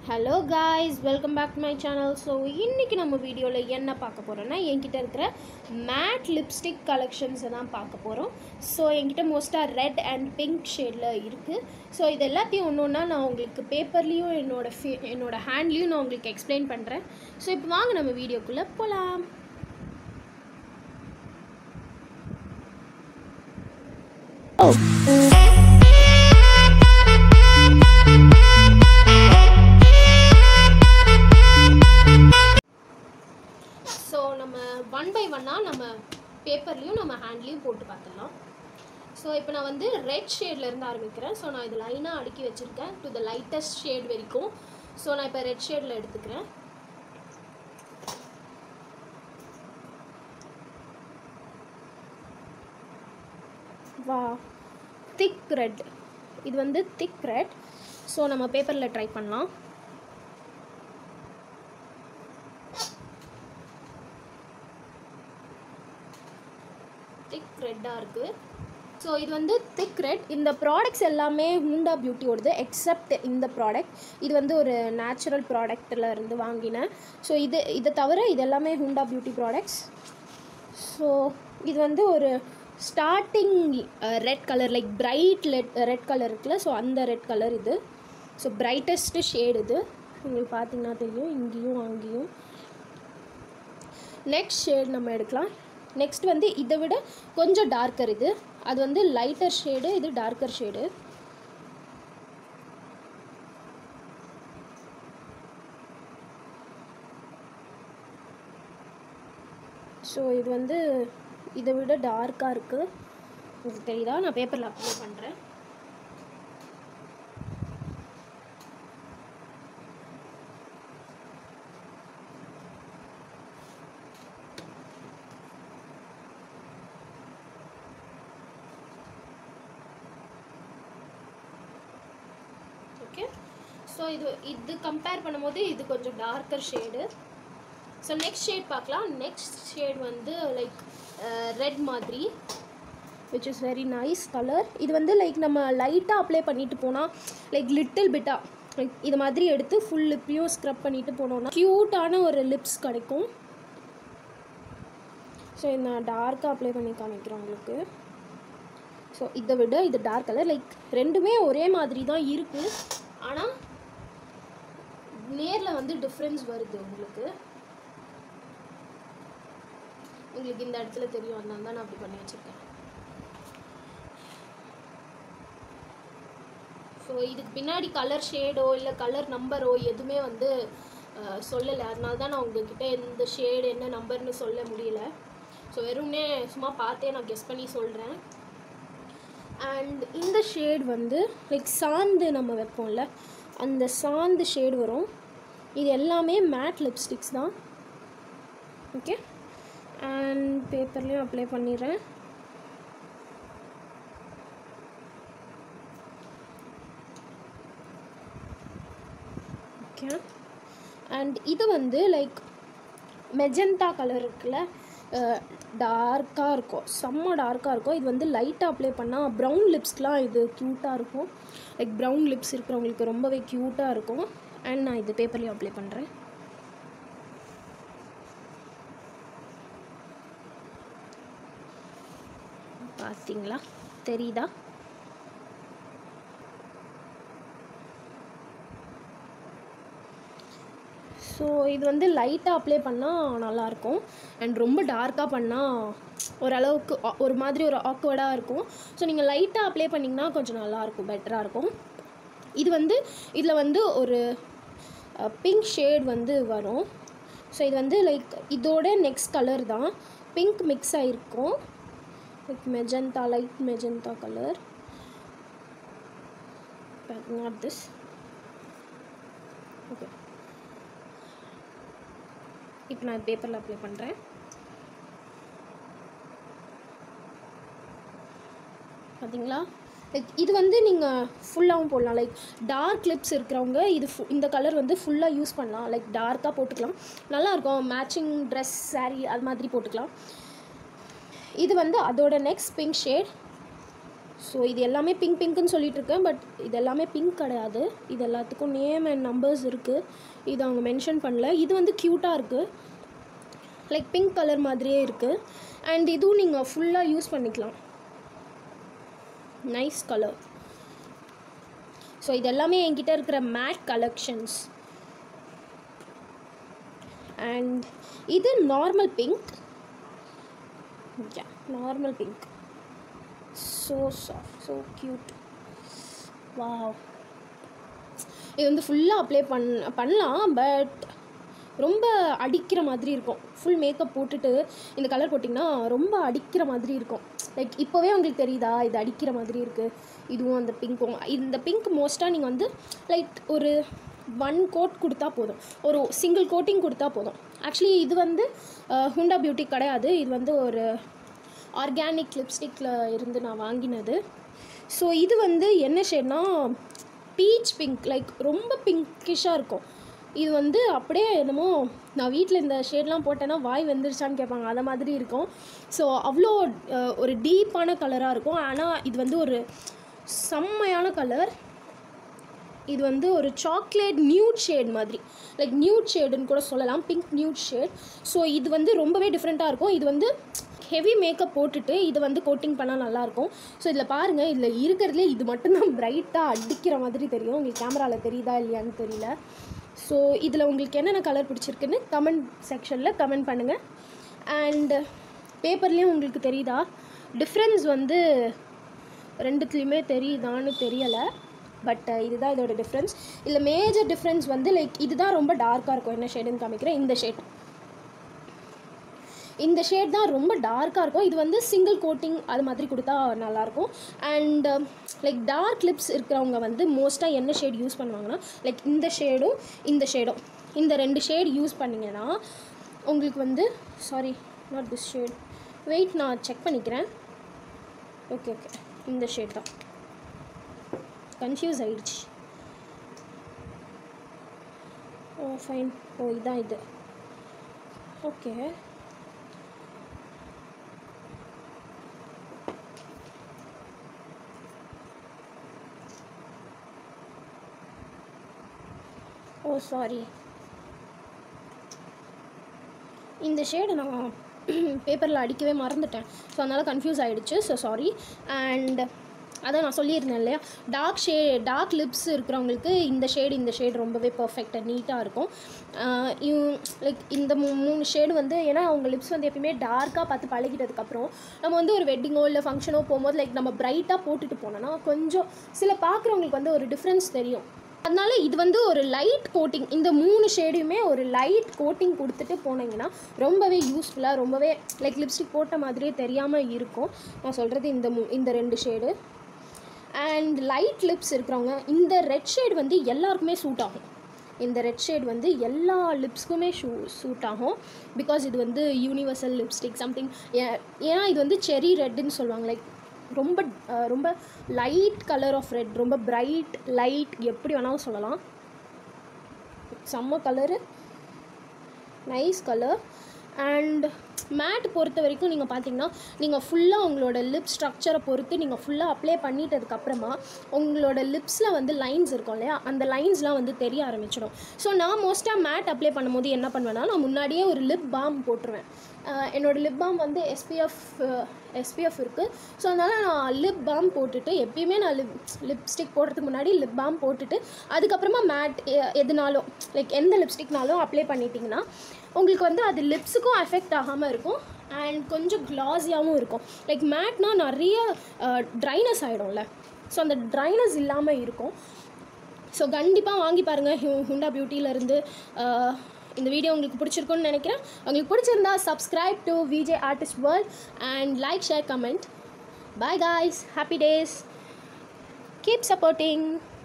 hello guys welcome back to my channel so இன்றைக்கி நம்ம வீடியோவில் என்ன பார்க்க போகிறோன்னா என்கிட்ட இருக்கிற மேட் லிப்ஸ்டிக் கலெக்ஷன்ஸை தான் பார்க்க போகிறோம் ஸோ என்கிட்ட மோஸ்ட்டாக ரெட் அண்ட் பிங்க் ஷேடில் இருக்குது ஸோ இது எல்லாத்தையும் ஒன்று ஒன்றா நான் உங்களுக்கு பேப்பர்லேயும் என்னோட ஃபே என்னோட ஹேண்ட்லேயும் நான் உங்களுக்கு எக்ஸ்பிளைன் பண்ணுறேன் ஸோ இப்போ வாங்க நம்ம வீடியோக்குள்ளே போகலாம் ஸோ நம்ம ஒன் பை ஒன்னாக நம்ம பேப்பர்லேயும் நம்ம ஹேண்ட்லேயும் போட்டு பார்த்துடலாம் ஸோ இப்போ நான் வந்து ரெட் ஷேட்லேருந்து ஆரம்பிக்கிறேன் ஸோ நான் இது லைனாக அடுக்கி வச்சுருக்கேன் டு த லைட்டஸ்ட் ஷேட் வரைக்கும் ஸோ நான் இப்போ ரெட் ஷேடில் எடுத்துக்கிறேன் வா திக் ரெட் இது வந்து திக் ரெட் ஸோ நம்ம பேப்பரில் ட்ரை பண்ணலாம் திக் ரெட்டாக இருக்குது ஸோ இது வந்து திக் ரெட் இந்த ப்ராடக்ட்ஸ் எல்லாமே ஹூண்டா பியூட்டியோடது எக்ஸப்ட் இந்த ப்ராடக்ட் இது வந்து ஒரு நேச்சுரல் ப்ராடக்டில் இருந்து வாங்கினேன் ஸோ இது இதை தவிர இது எல்லாமே ஹூண்டா பியூட்டி ப்ராடக்ட்ஸ் ஸோ இது வந்து ஒரு starting red colour like bright let red colour இருக்குல்ல ஸோ அந்த ரெட் கலர் இது ஸோ பிரைட்டஸ்ட்டு ஷேட் இது உங்களுக்கு பார்த்தீங்கன்னா தெரியும் இங்கேயும் அங்கேயும் நெக்ஸ்ட் ஷேட் நம்ம எடுக்கலாம் நெக்ஸ்ட் வந்து இதை விட கொஞ்சம் டார்க்கர் இது அது வந்து லைட்டர் ஷேடு இது டார்க்கர் ஷேடு ஸோ இது வந்து இதை விட டார்க்காக இருக்குது உங்களுக்கு தெரியுதா நான் பேப்பரில் அப்ளை பண்ணுறேன் ஓகே ஸோ இது இது கம்பேர் பண்ணும்போது இது கொஞ்சம் darker shade so next shade பார்க்கலாம் நெக்ஸ்ட் ஷேட் வந்து லைக் ரெட் மாதிரி which is very nice colour இது வந்து லைக் நம்ம லைட்டாக அப்ளை பண்ணிட்டு போனால் லைக் லிட்டில் பிட்டாக லைக் இது மாதிரி எடுத்து ஃபுல் லிப்பையும் ஸ்க்ரப் பண்ணிட்டு போனோம்னா க்யூட்டான ஒரு லிப்ஸ் கிடைக்கும் ஸோ நான் டார்க்காக அப்ளை பண்ணி காமிக்கிறேன் உங்களுக்கு ஸோ இதை விட இது டார்க் கலர் லைக் ரெண்டுமே ஒரே மாதிரி தான் இருக்குது ஆனால் நேரில் வந்து டிஃப்ரென்ஸ் வருது உங்களுக்கு உங்களுக்கு இந்த இடத்துல தெரியும் அதனால தான் நான் அப்படி பண்ணி வச்சுருக்கேன் ஸோ இதுக்கு பின்னாடி கலர் ஷேடோ இல்லை கலர் நம்பரோ எதுவுமே வந்து சொல்லலை அதனால தான் நான் உங்ககிட்ட எந்த ஷேடு என்ன நம்பர்னு சொல்ல முடியல ஸோ வெறும்னே சும்மா பார்த்தே நான் கெஸ் பண்ணி சொல்கிறேன் அண்ட் இந்த ஷேட் வந்து லைக் சாந்து நம்ம வைப்போம்ல அந்த சாந்து ஷேடு வரும் இது எல்லாமே மேட் லிப்ஸ்டிக்ஸ் தான் ஓகே அண்ட் பேப்பர்லேயும் அப்ளை பண்ணிடுறேன் ஓகே அண்ட் இது வந்து லைக் மெஜந்தா கலர் இருக்குல்ல டார்க்காக இருக்கும் செம்ம டார்க்காக இருக்கும் இது வந்து லைட்டாக அப்ளை பண்ணால் ப்ரௌன் லிப்ஸ்க்கெலாம் இது க்யூட்டாக இருக்கும் லைக் ப்ரௌன் லிப்ஸ் இருக்கிறவங்களுக்கு ரொம்பவே க்யூட்டாக இருக்கும் அண்ட் நான் இது பேப்பர்லேயும் அப்ளை பண்ணுறேன் பார்த்தீங்களா தெரியுதா ஸோ இது வந்து லைட்டாக அப்ளை பண்ணால் நல்லாயிருக்கும் அண்ட் ரொம்ப டார்க்காக பண்ணால் ஓரளவுக்கு ஒரு மாதிரி ஒரு ஆக்வர்டாக இருக்கும் ஸோ நீங்கள் லைட்டாக அப்ளை பண்ணிங்கன்னா கொஞ்சம் நல்லாயிருக்கும் பெட்டராக இருக்கும் இது வந்து இதில் வந்து ஒரு பிங்க் ஷேட் வந்து வரும் ஸோ இது வந்து லைக் இதோட நெக்ஸ்ட் கலர் தான் பிங்க் மிக்ஸ் ஆகிருக்கும் like magenta light magenta colour not this okay இப்போ நான் பேப்பரில் அப்ளை பண்ணுறேன் பார்த்தீங்களா லைக் இது வந்து நீங்கள் ஃபுல்லாகவும் போடலாம் லைக் டார்க் லிப்ஸ் இருக்கிறவங்க இது ஃபு இந்த கலர் வந்து ஃபுல்லாக யூஸ் பண்ணலாம் லைக் டார்க்காக போட்டுக்கலாம் நல்லாயிருக்கும் மேட்சிங் ட்ரெஸ் சாரீ அது மாதிரி போட்டுக்கலாம் இது வந்து அதோட நெக்ஸ்ட் பிங்க் ஷேட் ஸோ இது எல்லாமே பிங்க் பிங்க்குன்னு சொல்லிட்டு இருக்கேன் பட் இது எல்லாமே பிங்க் கிடையாது இது எல்லாத்துக்கும் நேம் அண்ட் நம்பர்ஸ் இருக்குது இது அவங்க மென்ஷன் பண்ணல இது வந்து க்யூட்டாக இருக்குது லைக் பிங்க் கலர் மாதிரியே இருக்குது அண்ட் இதுவும் நீங்கள் ஃபுல்லாக யூஸ் பண்ணிக்கலாம் நைஸ் கலர் ஸோ இது எல்லாமே என்கிட்ட இருக்கிற மேட் கலெக்ஷன்ஸ் அண்ட் இது normal pink normal pink so soft so cute wow இது வந்து ஃபுல்லாக அப்ளை பண் பண்ணலாம் பட் ரொம்ப அடிக்கிற மாதிரி இருக்கும் ஃபுல் மேக்கப் போட்டுட்டு இந்த கலர் போட்டிங்கன்னா ரொம்ப அடிக்கிற மாதிரி இருக்கும் லைக் இப்போவே உங்களுக்கு தெரியுதா இது அடிக்கிற மாதிரி இருக்குது இதுவும் அந்த பிங்க்கும் இந்த பிங்க் மோஸ்ட்டாக நீங்கள் வந்து லைக் ஒரு ஒன் கோட் கொடுத்தா போதும் ஒரு சிங்கிள் கோட்டிங் கொடுத்தா போதும் ஆக்சுவலி இது வந்து ஹுண்டா பியூட்டி கிடையாது இது வந்து ஒரு ஆர்கானிக் லிப்ஸ்டிக்கில் இருந்து நான் வாங்கினது ஸோ இது வந்து என்ன ஷேட்னா பீச் பிங்க் லைக் ரொம்ப பிங்கிஷாக இருக்கும் இது வந்து அப்படியே என்னமோ நான் வீட்டில் இந்த ஷேட்லாம் போட்டேன்னா வாய் வெந்துருச்சான்னு கேட்பாங்க அதை மாதிரி இருக்கும் ஸோ அவ்வளோ அஹ், ஒரு டீப்பான கலராக இருக்கும் ஆனால் இது வந்து ஒரு செம்மையான கலர் இது வந்து ஒரு சாக்லேட் நியூட் ஷேட் மாதிரி லைக் நியூட் ஷேடுன்னு கூட சொல்லலாம் பிங்க் நியூட் ஷேட் ஸோ இது வந்து ரொம்பவே டிஃப்ரெண்ட்டாக இருக்கும் இது வந்து ஹெவி மேக்கப் போட்டுட்டு இது வந்து கோட்டிங் பண்ணால் நல்லாயிருக்கும் ஸோ இதில் பாருங்கள் இதில் இருக்கிறதுலே இது மட்டும்தான் பிரைட்டாக அடிக்கிற மாதிரி தெரியும் உங்களுக்கு கேமராவில் தெரியுதா இல்லையான்னு தெரியல ஸோ இதில் உங்களுக்கு என்னென்ன கலர் பிடிச்சிருக்குன்னு கமெண்ட் செக்ஷனில் கமெண்ட் பண்ணுங்கள் அண்ட் பேப்பர்லேயும் உங்களுக்கு தெரியுதா டிஃப்ரென்ஸ் வந்து ரெண்டுத்துலேயுமே தெரியுதான்னு தெரியலை பட் இதுதான் இதோட டிஃப்ரென்ஸ் இதில் மேஜர் டிஃப்ரென்ஸ் வந்து லைக் இதுதான் ரொம்ப டார்க்காக இருக்கும் என்ன ஷேடுன்னு காமிக்கிறேன் இந்த ஷேட் இந்த ஷேட் தான் ரொம்ப டார்க்காக இருக்கும் இது வந்து சிங்கிள் கோட்டிங் அது மாதிரி கொடுத்தா நல்லாயிருக்கும் அண்ட் லைக் டார்க் லிப்ஸ் இருக்கிறவங்க வந்து மோஸ்ட்டாக என்ன ஷேட் யூஸ் பண்ணுவாங்கன்னா லைக் இந்த ஷேடும் இந்த ஷேடும் இந்த ரெண்டு ஷேட் யூஸ் பண்ணிங்கன்னா உங்களுக்கு வந்து sorry not this shade wait நான் செக் பண்ணிக்கிறேன் ஓகே ஓகே இந்த ஷேட் தான் கன்ஃபியூஸ் ஆயிடுச்சு ஓ ஃபைன் ஓ இதான் இது ஓகே ஓ சாரி இந்த ஷேடை நான் பேப்பரில் அடிக்கவே மறந்துட்டேன் ஸோ அதனால் கன்ஃபியூஸ் ஆகிடுச்சு ஸோ சாரி அண்ட் அதான் நான் சொல்லியிருந்தேன் இல்லையா டார்க் ஷே டார்க் லிப்ஸ் இருக்கிறவங்களுக்கு இந்த ஷேடு இந்த ஷேடு ரொம்பவே பர்ஃபெக்டாக நீட்டாக இருக்கும் லைக் இந்த மூ மூணு ஷேடு வந்து ஏன்னா அவங்க லிப்ஸ் வந்து எப்பயுமே டார்க்காக பார்த்து பழகிட்டதுக்கப்புறம் நம்ம வந்து ஒரு வெட்டிங்கோ இல்லை ஃபங்க்ஷனோ போகும்போது லைக் நம்ம பிரைட்டாக போட்டுட்டு போனோன்னா கொஞ்சம் சில பார்க்குறவங்களுக்கு வந்து ஒரு டிஃப்ரென்ஸ் தெரியும் அதனால இது வந்து ஒரு லைட் கோட்டிங் இந்த மூணு ஷேடையுமே ஒரு லைட் கோட்டிங் கொடுத்துட்டு போனீங்கன்னா ரொம்பவே யூஸ்ஃபுல்லாக ரொம்பவே லைக் லிப்ஸ்டிக் போட்ட மாதிரியே தெரியாமல் இருக்கும் நான் சொல்கிறது இந்த மூ இந்த ரெண்டு ஷேடு அண்ட் லைட் லிப்ஸ் இருக்கிறவங்க இந்த ரெட் ஷேட் வந்து எல்லாருக்குமே சூட் ஆகும் இந்த ரெட் ஷேட் வந்து எல்லா லிப்ஸ்க்குமே ஷூ சூட் ஆகும் பிகாஸ் இது வந்து யூனிவர்சல் லிப்ஸ்டிக் சம்திங் ஏன்னா இது வந்து செரி ரெட்டுன்னு சொல்லுவாங்க லைக் ரொம்ப அஹ், ரொம்ப லைட் கலர் ஆஃப் ரெட் ரொம்ப பிரைட் லைட் எப்படி வேணாலும் சொல்லலாம் செம்ம colour nice colour and matte பொறுத்த வரைக்கும் நீங்கள் பார்த்தீங்கன்னா நீங்கள் ஃபுல்லாக உங்களோட லிப் ஸ்ட்ரக்சரை பொறுத்து நீங்கள் ஃபுல்லாக அப்ளை பண்ணிட்டதுக்கப்புறமா உங்களோட லிப்ஸில் வந்து லைன்ஸ் இருக்கும் இல்லையா அந்த லைன்ஸ்லாம் வந்து தெரிய ஆரம்பிச்சிடும் ஸோ நான் மோஸ்ட்டாக மேட் அப்ளை பண்ணும்போது என்ன பண்ணுவேன்னா நான் முன்னாடியே ஒரு லிப் பாம் போட்டுருவேன் அஹ் என்னோட லிப் பாம் வந்து எஸ்பிஎஃப் எஸ்பிஎஃப் இருக்குது ஸோ அதனால் நான் லிப் பாம் போட்டுட்டு எப்பயுமே நான் லிப் லிப்ஸ்டிக் போடுறதுக்கு முன்னாடி லிப் பாம் போட்டுட்டு அதுக்கப்புறமா மேட் எதுனாலும் லைக் எந்த லிப்ஸ்டிக்னாலும் அப்ளை பண்ணிட்டீங்கன்னா உங்களுக்கு வந்து அது லிப்ஸுக்கும் எஃபெக்ட் ஆகாமல் இருக்கும் அண்ட் கொஞ்சம் க்ளாஸியாகவும் இருக்கும் லைக் மேட்னா நிறைய ட்ரைனஸ் ஆகிடும்ல ஸோ அந்த ட்ரைனஸ் இல்லாமல் இருக்கும் ஸோ கண்டிப்பாக வாங்கி பாருங்கள் ஹூ ஹுண்டா பியூட்டியிலேருந்து இந்த வீடியோ உங்களுக்கு பிடிச்சிருக்குன்னு நினைக்கிறேன் உங்களுக்கு பிடிச்சிருந்தா subscribe to VJ artist world and like share comment bye guys happy days keep supporting